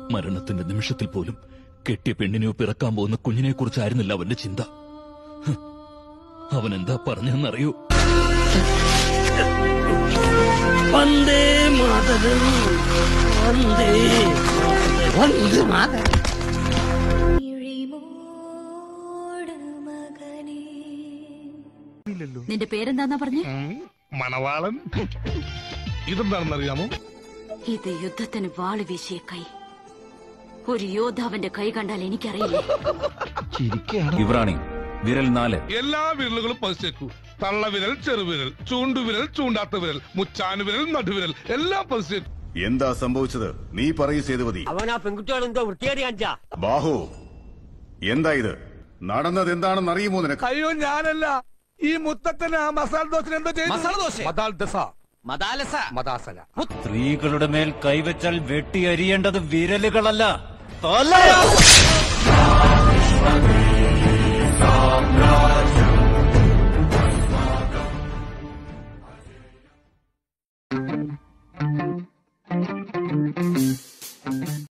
മരണത്തിന്റെ നിമിഷത്തിൽ പോലും കെട്ടിയ പെണ്ണിനെയോ പിറക്കാൻ പോകുന്ന കുഞ്ഞിനെ കുറിച്ചായിരുന്നില്ല അവന്റെ ചിന്ത ഹ്. അവൻ എന്താ പറഞ്ഞെന്നറിയോ വന്ദേ മാതരം വന്ദേ വന്ദേ മാതരം നിന്റെ പേരെന്താന്നാ പറഞ്ഞേ മണവാളൻ ഇതെന്താണെന്നറിയാമോ ഇത് യുദ്ധത്തിന് വാള് വീശിയ കൈ ഒരു യോദ്ധാവിന്റെ കൈ കണ്ടാൽ എനിക്കറിയില്ലേ ഇവറാണി വിരൽ നാല് എല്ലാ വിരലുകളും പതിച്ചേക്കൂ തള്ളവിരൽ ചെറുവിരൽ ചൂണ്ടുവിരൽ ചൂണ്ടാത്ത വിരൽ മുച്ചാനുവിരൽ നടുവിരൽ എല്ലാം പതിച്ചേക്കൂ എന്താ സംഭവിച്ചത് നീ പറയൂ സേതുപതി അവൻ ആ പെൺകുട്ടികളെന്തോ വൃത്തിയേറി കാണിച്ചാ ബാഹു എന്താ ഇത് നടന്നത് എന്താണെന്ന് അറിയുമോ നിനക്ക് അയ്യോ ഞാനല്ല ഈ മുത്തച്ഛന് ആ മസാല ദോശ എന്തോ ചെയ്തു മസാല ദോശ മതാസല സ്ത്രീകളുടെ മേൽ കൈവച്ചാൽ വെട്ടി അരിയേണ്ടത് വിരലുകളല്ല തല